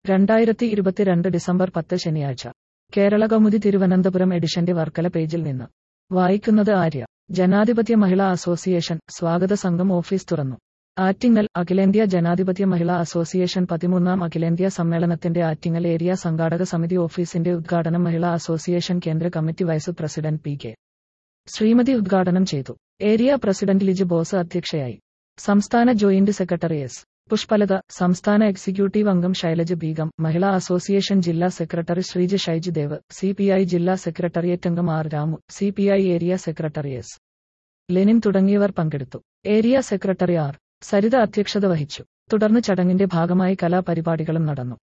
രണ്ടായിരത്തി ഇരുപത്തിരണ്ട് ഡിസംബർ പത്ത് ശനിയാഴ്ച കേരള കൗമുദി തിരുവനന്തപുരം എഡിഷന്റെ വർക്കല പേജിൽ നിന്ന് വായിക്കുന്നത് ആര്യ ജനാധിപത്യ മഹിളാ അസോസിയേഷൻ സ്വാഗത സംഘം ഓഫീസ് തുറന്നു ആറ്റിങ്ങൽ അഖിലേന്ത്യാ ജനാധിപത്യ മഹിളാ അസോസിയേഷൻ പതിമൂന്നാം അഖിലേന്ത്യാ സമ്മേളനത്തിന്റെ ആറ്റിങ്ങൽ ഏരിയ സംഘാടക സമിതി ഓഫീസിന്റെ ഉദ്ഘാടനം മഹിളാ അസോസിയേഷൻ കേന്ദ്ര committee vice president P K Sreemathi ഉദ്ഘാടനം ചെയ്തു ഏരിയ പ്രസിഡന്റ് ലിജി ബോസ് അധ്യക്ഷയായി സംസ്ഥാന ജോയിന്റ് സെക്രട്ടറി എസ് പുഷ്പലത സംസ്ഥാന എക്സിക്യൂട്ടീവ് അംഗം ശൈലജ ബീഗം മഹിളാ അസോസിയേഷൻ ജില്ലാ secretary Sreeja Shaij Dev C P I ജില്ലാ സെക്രട്ടറിയേറ്റ് അംഗം R Ramu C P I area secretary S Lenin തുടങ്ങിയവർ പങ്കെടുത്തു ഏരിയ സെക്രട്ടറി ആർ സരിത അധ്യക്ഷത വഹിച്ചു തുടർന്ന് ചടങ്ങിന്റെ ഭാഗമായി കലാപരിപാടികളും നടന്നു